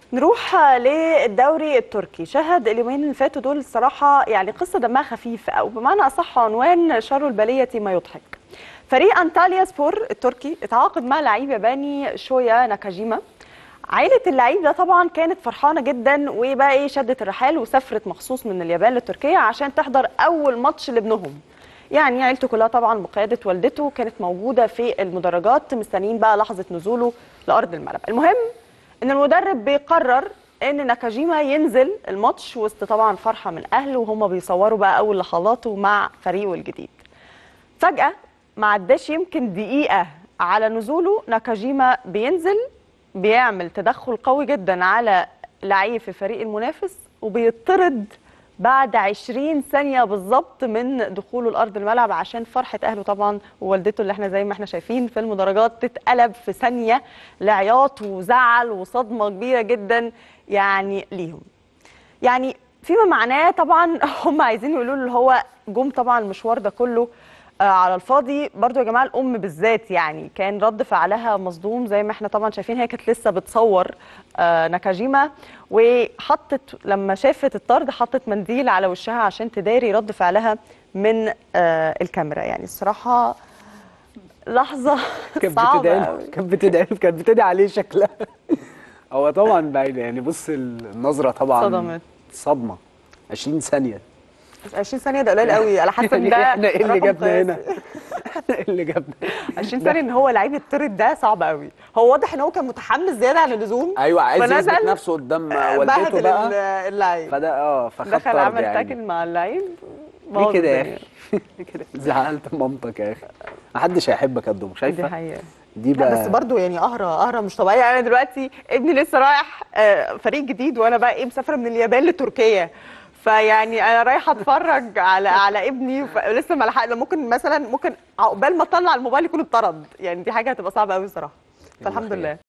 نروح للدوري التركي شهد اليومين اللي فاتوا دول الصراحه يعني قصه دمها خفيف او بمعنى اصح عنوان شر البليه ما يضحك فريق انطاليا سبور التركي اتعاقد مع لعيب ياباني شويا ناكاجيما عائلة اللعيب ده طبعا كانت فرحانة جدا وبقى ايه شدت الرحال وسافرت مخصوص من اليابان لتركيا عشان تحضر أول ماتش لابنهم يعني عيلته كلها طبعا بقيادة والدته كانت موجودة في المدرجات مستنيين بقى لحظة نزوله لأرض الملعب المهم ان المدرب بيقرر ان ناكاجيما ينزل الماتش وسط طبعا فرحة من أهله وهم بيصوروا بقى أول لحظاته مع فريقه الجديد فجأة ما عداش يمكن دقيقة على نزوله ناكاجيما بينزل بيعمل تدخل قوي جدا على لعيب في فريق المنافس وبيطرد بعد 20 ثانية بالظبط من دخوله لأرض الملعب عشان فرحة أهله طبعا ووالدته اللي احنا زي ما احنا شايفين في المدرجات تتقلب في ثانية لعياط وزعل وصدمة كبيرة جدا يعني ليهم يعني فيما معناه طبعا هم عايزين يقولوا له اللي هو جم طبعا المشوار ده كله آه على الفاضي برضو يا جماعه الام بالذات يعني كان رد فعلها مصدوم زي ما احنا طبعا شايفين هي كانت لسه بتصور آه ناكاجيما وحطت لما شافت الطرد حطت منديل على وشها عشان تداري رد فعلها من آه الكاميرا يعني الصراحه لحظه كانت صعبه بتدعي أوي. له كانت بتدعي له كانت بتدعي عليه شكلها هو طبعا بعيد يعني بص النظره طبعا صدمت. صدمه 20 ثانيه 20 ثانيه ده قليل قوي على حسب يعني ده احنا ايه اللي رقم جابنا قياسي. هنا احنا ايه اللي جابنا 20 ثانيه ان هو لعيب الطرد ده صعب قوي هو واضح ان هو كان متحمس زياده عن اللزوم ايوه عايز فنزل، يثبت نفسه قدام والدته بهدل بقى ال- اللعيب فده اه فخد دخل طرد عمل يعني. تاكل مع اللعيب ليه بوظ كده يا الدنيا. اخي ليه كده زعلت مامتك يا اخي محدش هيحبك قد دي شايفه حقيقه دي لا بقى بس برضو يعني قهرة قهرة مش طبيعية يعني انا دلوقتي ابني لسه رايح آه، فريق جديد وانا بقى ايه مسافرة من اليابان لتركيا فيعني انا رايحة اتفرج على على ابني ف- لسه ما لحق ممكن مثلا ممكن عقبال ما اطلع الموبايل يكون اتطرد يعني دي حاجة هتبقى صعبة قوي صراحة فالحمد خير. لله